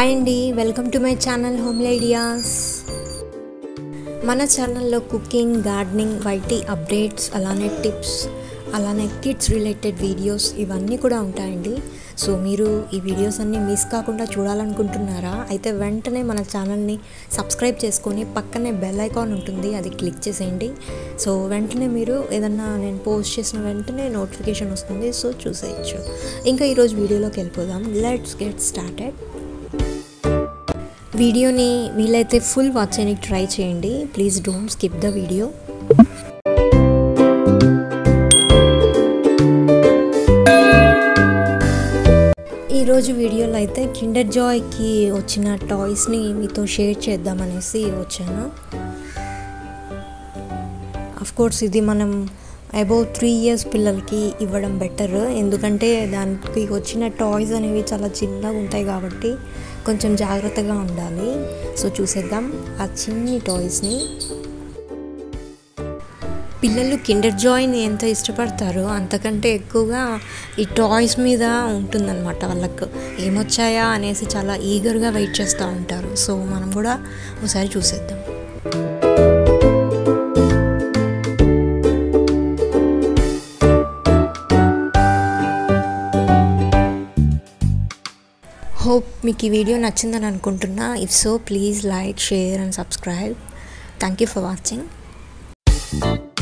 hi అండి welcome to my channel home ideas మన ఛానల్లో కుకింగ్ గార్డెనింగ్ వైటీ అప్డేట్స్ అలానే టిప్స్ అలానే కిడ్స్ రిలేటెడ్ వీడియోస్ ఇవన్నీ కూడా ఉంటాయండి సో మీరు ఈ వీడియోస్ అన్నీ మిస్ కాకుండా చూడాలనుకుంటున్నారా అయితే వెంటనే మన ఛానల్ని సబ్స్క్రైబ్ చేసుకొని పక్కనే బెల్ ఐకాన్ ఉంటుంది అది క్లిక్ చేసేయండి సో వెంటనే మీరు ఏదన్నా నేను పోస్ట్ చేసిన వెంటనే నోటిఫికేషన్ వస్తుంది సో చూసేయచ్చు ఇంకా ఈరోజు వీడియోలోకి వెళ్ళిపోదాం లెట్స్ గెట్ స్టార్టెడ్ వీడియోని వీలైతే ఫుల్ వాచ్ చేయడానికి ట్రై చేయండి please don't skip the video ఈరోజు వీడియోలో అయితే కిండర్ జాయ్కి వచ్చిన టాయ్స్ని మీతో షేర్ చేద్దామనేసి వచ్చాను కోర్స్ ఇది మనం అబౌవ్ త్రీ ఇయర్స్ పిల్లలకి ఇవ్వడం బెటర్ ఎందుకంటే దానికి వచ్చిన టాయ్స్ అనేవి చాలా చిన్నగా ఉంటాయి కాబట్టి కొంచెం జాగ్రత్తగా ఉండాలి సో చూసేద్దాం ఆ చిన్ని టాయ్స్ని పిల్లలు కిండర్ జాయ్ని ఎంత ఇష్టపడతారో అంతకంటే ఎక్కువగా ఈ టాయ్స్ మీద ఉంటుందన్నమాట వాళ్ళకు ఏమొచ్చాయా అనేసి చాలా ఈగర్గా వెయిట్ చేస్తూ ఉంటారు సో మనం కూడా ఒకసారి చూసేద్దాం హోప్ మీకు ఈ వీడియో నచ్చిందని అనుకుంటున్నా if so please like share and subscribe thank you for watching